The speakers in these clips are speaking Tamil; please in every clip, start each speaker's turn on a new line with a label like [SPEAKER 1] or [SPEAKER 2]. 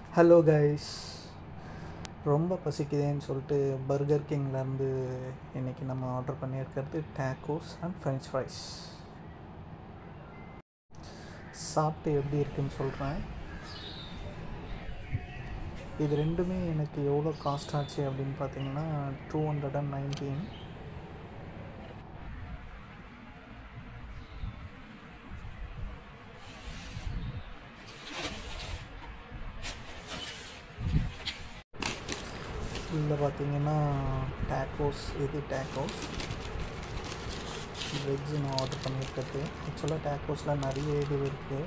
[SPEAKER 1] ஹலோ கைஸ் ரொம்ப பசிக்குதேன்னு சொல்லிட்டு பர்கர் கிங்லேருந்து இன்றைக்கி நம்ம ஆர்டர் பண்ணியிருக்கிறது டேக்கோஸ் அண்ட் ஃப்ரெஞ்ச் ஃப்ரைஸ் சாப்பிட்டு எப்படி இருக்குன்னு சொல்கிறேன் இது ரெண்டுமே எனக்கு எவ்வளோ காஸ்ட் ஆச்சு அப்படின்னு பார்த்தீங்கன்னா டூ ஹண்ட்ரட் அண்ட் நைன்டீன் இதில் பார்த்தீங்கன்னா டேக்கோஸ் இது டேக்கோஸ் வெஜ்ஜு நான் ஆர்டர் பண்ணியிருக்கிறது ஆக்சுவலாக டேக்கோஸில் நிறைய இது இருக்குது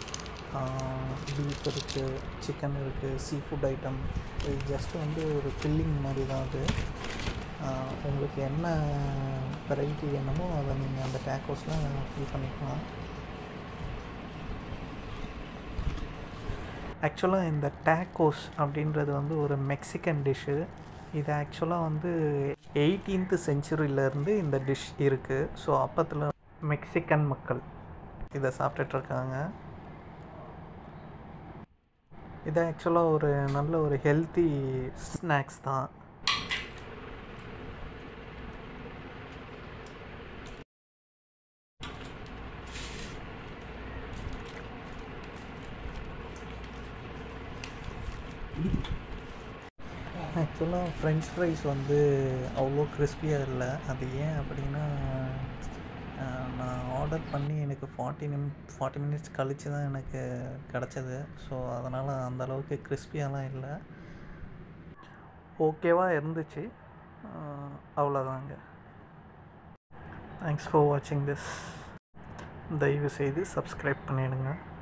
[SPEAKER 1] பீஃப் இருக்குது சிக்கன் இருக்குது சீ ஃபுட் ஐட்டம் இது ஜஸ்ட் வந்து ஒரு ஃபில்லிங் மாதிரி தான் அது ஆஹ் உங்களுக்கு என்ன வெரைட்டி வேணுமோ அதை நீங்கள் அந்த டேக்கோஸில் ஃபில் பண்ணிக்கலாம் ஆக்சுவலாக இந்த டேக்கோஸ் அப்படின்றது வந்து ஒரு மெக்சிகன் டிஷ்ஷு இது ஆக்சுவலாக வந்து எயிட்டீன்த்து செஞ்சுரியிலேருந்து இந்த டிஷ் இருக்குது ஸோ அப்பத்தில் மெக்சிகன் மக்கள் இதை சாப்பிட்டுட்ருக்காங்க இது ஆக்சுவலாக ஒரு நல்ல ஒரு ஹெல்த்தி ஸ்நாக்ஸ் தான் ஆக்சுவலாக ஃப்ரெஞ்ச் ஃப்ரைஸ் வந்து அவ்வளோ கிறிஸ்பியாக இல்லை அது ஏன் அப்படின்னா ஆஹ், நான் ஆர்டர் பண்ணி எனக்கு ஃபார்ட்டி நிம் ஃபார்ட்டி மினிட்ஸ் கழித்து தான் எனக்கு கிடச்சது ஸோ அதனால் அந்த அளவுக்கு கிறிஸ்பியாலாம் இல்லை ஓகேவாக இருந்துச்சு ஆஹ், அவ்வளோதாங்க தேங்க்ஸ் ஃபார் வாட்சிங் திஸ் தயவு செய்து சப்ஸ்கிரைப் பண்ணிடுங்க